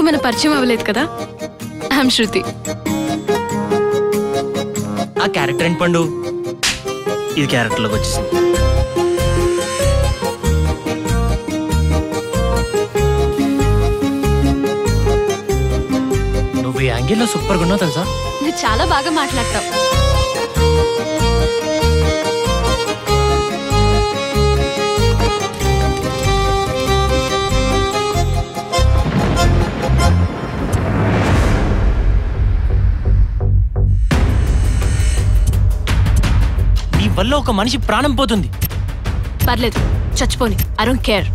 మన పరిచయం అవ్వలేదు కదా ఐఎమ్ శృతి ఆ క్యారెక్టర్ ఏంటి పండు ఇది క్యారెక్టర్లోకి వచ్చేసింది నువ్వు ఈ యాంగిల్లో సూపర్గా ఉన్నావు తెలుసా నువ్వు చాలా బాగా మాట్లాడతావు నీ వల్ల ఒక మనిషి ప్రాణం పోతుంది పర్లేదు చచ్చిపోని ఐ డోంట్ కేర్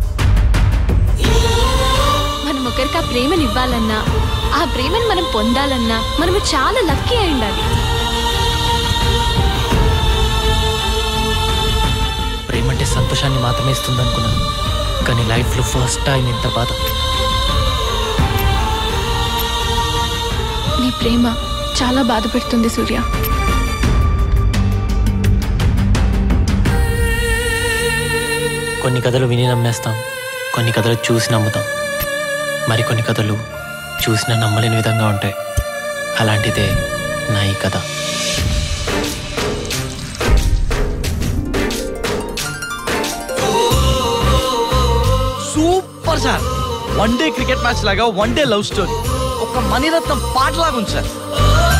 మనం ఒకరికి ఆ ప్రేమని ఇవ్వాలన్నా ఆ ప్రేమని మనం పొందాలన్నా మనము చాలా లక్కీ అయి ఉండాలి ప్రేమ అంటే సంతోషాన్ని మాత్రమే ఇస్తుంది అనుకున్నాను కానీ లైఫ్లో ఫస్ట్ టైం ఇంత బాధ నీ ప్రేమ చాలా బాధ పెడుతుంది సూర్య కొన్ని కథలు విని నమ్మేస్తాం కొన్ని కథలు చూసి నమ్ముతాం మరి కొన్ని కథలు చూసినా నమ్మలేని విధంగా ఉంటాయి అలాంటిదే నా ఈ కథ super sir one day cricket match లాగా వన్ డే లవ్ స్టోరీ ఒక మణిరత్నం పాట లాగా ఉంది సార్